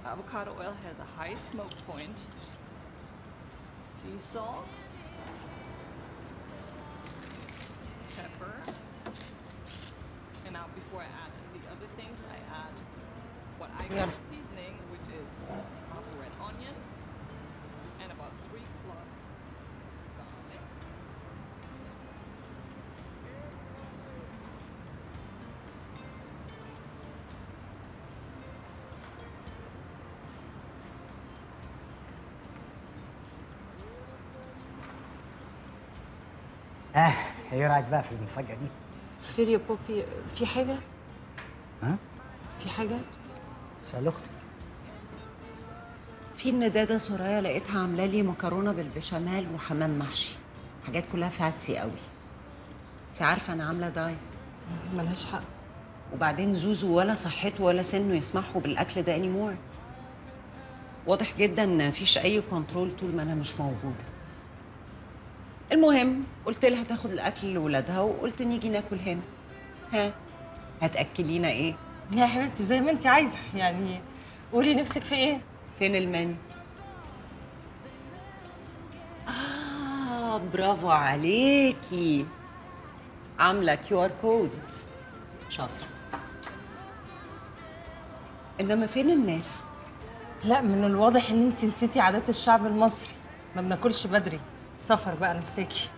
avocado oil has a high smoke point. Sea salt. Pepper. And now before I add the other things, I add what I Yeah. call seasoning, which is half a red onion and about three cloves garlic. اه ايه رايك بقى في المفاجاه دي خير يا بوبي في حاجة؟ ها في حاجة؟ سال اختك في الندادة سوريا لقيتها عاملة لي مكرونة بالبشاميل وحمام محشي حاجات كلها فاتسي قوي انت عارفة أنا عاملة دايت ملهاش حق وبعدين زوزو ولا صحته ولا سنه يسمحوا بالأكل ده anymore واضح جدا إن مفيش أي كنترول طول ما أنا مش موجودة المهم قلت لها تاخد الأكل لولادها وقلت نيجي ناكل هنا ها هتأكلينا إيه؟ يا حبيبتي زي ما انت عايزة يعني قولي نفسك في ايه؟ فين المنيو؟ آه برافو عليكي عاملة كيو ار كود شاطرة إنما فين الناس؟ لا من الواضح ان انت نسيتي عادات الشعب المصري ما بناكلش بدري السفر بقى نساكي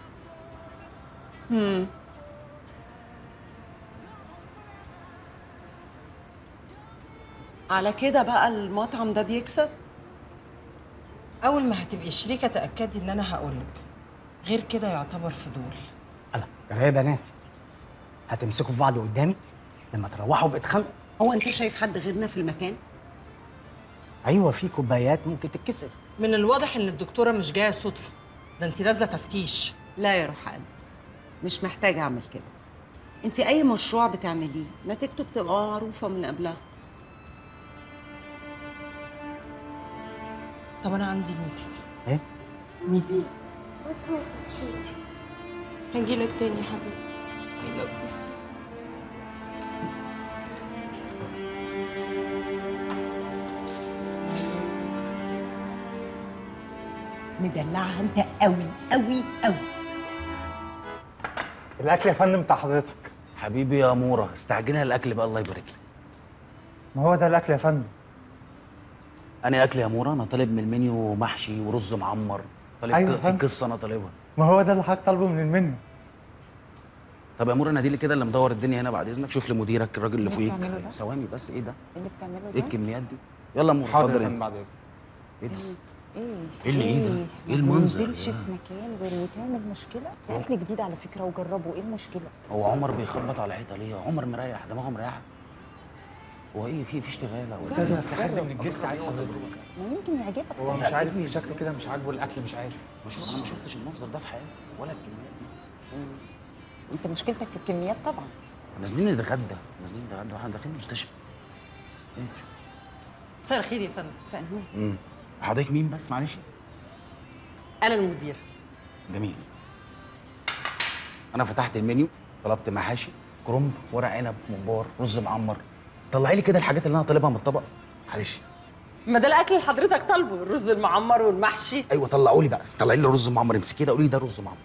على كده بقى المطعم ده بيكسب؟ اول ما هتبقي شريكة تأكدي ان انا هقولك غير كده يعتبر فضول الله جرى يا بنات هتمسكوا في بعض قدامي لما تروحوا بتخانقوا هو أنت شايف حد غيرنا في المكان؟ ايوه في كوبايات ممكن تتكسر من الواضح ان الدكتورة مش جاية صدفة ده انت نازلة تفتيش لا يا روح قلبي مش محتاجة أعمل كده أنت أي مشروع بتعمليه نتيجته بتبقى معروفة من قبلها طب انا عندي ميتنج ايه ميتنج هنجيلك تاني يا حبيبي I love you. مدلعها أنت قوي قوي قوي الاكل يا فندم بتاع حضرتك حبيبي يا مورا استعجلها الاكل بقى الله يبارك لك ما هو ده الاكل يا فندم انا اكل يا مورا انا طالب من المنيو محشي ورز معمر طالب أيوة ك- يا في فندم. قصه انا طالبها ما هو ده اللي حضرتك طالبه من المنيو طب يا مورا انا دي اللي كده اللي مدور الدنيا هنا بعد اذنك شوف لي مديرك الراجل اللي اللي فوقيك بتعمله ده؟ ثواني بس ايه ده اللي بتعمله ايه ده الكميات دي يلا يا مورا حاضر اتفضل يا فندم انت بعد اذنك ايه ده ايه إيه اللي إيه ده؟ ما إيه المنظر تنزلش ده؟ في مكان غير وتعمل مشكله اكل جديد على فكره وجربه ايه المشكله هو عمر بيخبط على حيطه ليه عمر مريح دماغه مريحه هو ايه في في اشتغال او استاذ في حد من الجست عايز حضرتك ما يمكن يعجبك هو مش عارف شكله كده مش عاجبه الاكل مش عارف مش انا ما شفتش المنظر ده في حياتي ولا الكميات دي انت مشكلتك في الكميات طبعا نازلين نتغدى نازلين نتغدى واحنا داخلين المستشفى ايه مساء الخير يا فندم مساء النور امم حضرتك مين بس معلش انا المديرة جميل انا فتحت المنيو طلبت محاشي كرنب ورق عنب ممبار رز معمر طلعي لي كده الحاجات اللي انا طالبها من الطبق معلش ما ده الاكل اللي حضرتك طالبه الرز المعمر والمحشي ايوه طلعوا لي بقى طلعي لي رز معمر امسكيه ده قولي لي ده رز معمر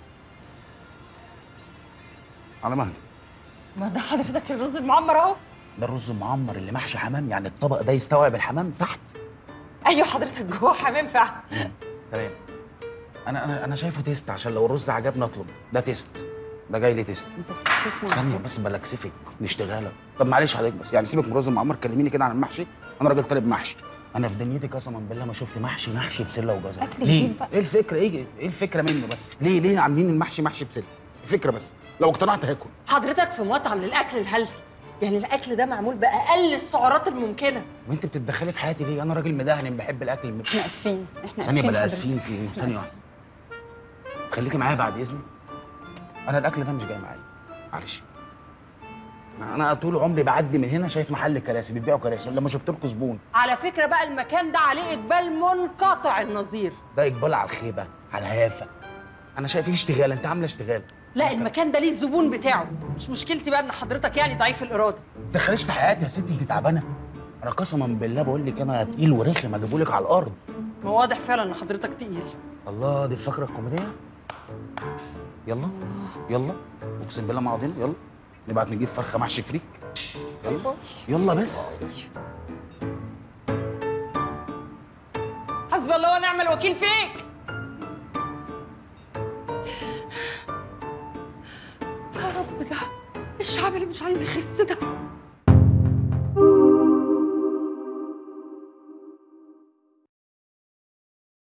على مهلي ما ده حضرتك الرز المعمر اهو ده الرز المعمر اللي محشي حمام يعني الطبق ده يستوعب الحمام تحت ايوه حضرتك جوه حمام فعلا تمام انا انا انا شايفه تيست عشان لو الرز عجبني اطلب ده تيست ده جاي لي تيست انت بتكسفني ثانية بس بلكسفك دي اشتغالة طب معلش حضرتك بس يعني سيبك من رز المعمر كلميني كده عن المحشي انا راجل طالب محشي انا في دنيتي قسما بالله ما شفت محشي محشي بسله وجزر أكل ليه؟ جديد بقى. ايه الفكره ايه ايه الفكره منه بس ليه ليه عاملين المحشي محشي بسله الفكره بس لو اقتنعت هاكل حضرتك في مطعم للاكل الهيلثي يعني الاكل ده معمول باقل السعرات الممكنه وانت بتتدخلي في حياتي ليه انا راجل مدهن بحب الاكل المت... احنا اسفين احنا ثانيه اسفين بلا حضرتك. اسفين في ايه إحنا ثانيه آسفين. واحده خليكي معايا بعد اذنك انا الاكل ده مش جاي معايا معلش انا طول عمري بعدي من هنا شايف محل كراسي بيبيعوا كراسي لما شفت لكم زبون على فكره بقى المكان ده عليه اقبال منقطع النظير ده اقبال على الخيبه على الهيافه انا شايف فيه اشتغال انت عامله اشتغال لا المكان ده ليه الزبون بتاعه مش مشكلتي بقى ان حضرتك يعني ضعيف الاراده ما تدخليش في حياتي يا ستي انت تعبانه انا قسما بالله بقول لك انا تقيل ورخم اجيبه لك على الارض ما واضح فعلا ان حضرتك تقيل الله دي الفقره الكوميديه يلا يلا اقسم بالله مع بعضنا يلا نبعت نجيب فرخه محشي فريك يلا يلا بس حسبي الله ونعم الوكيل فيك يا رب ده الشعب اللي مش عايز يخس ده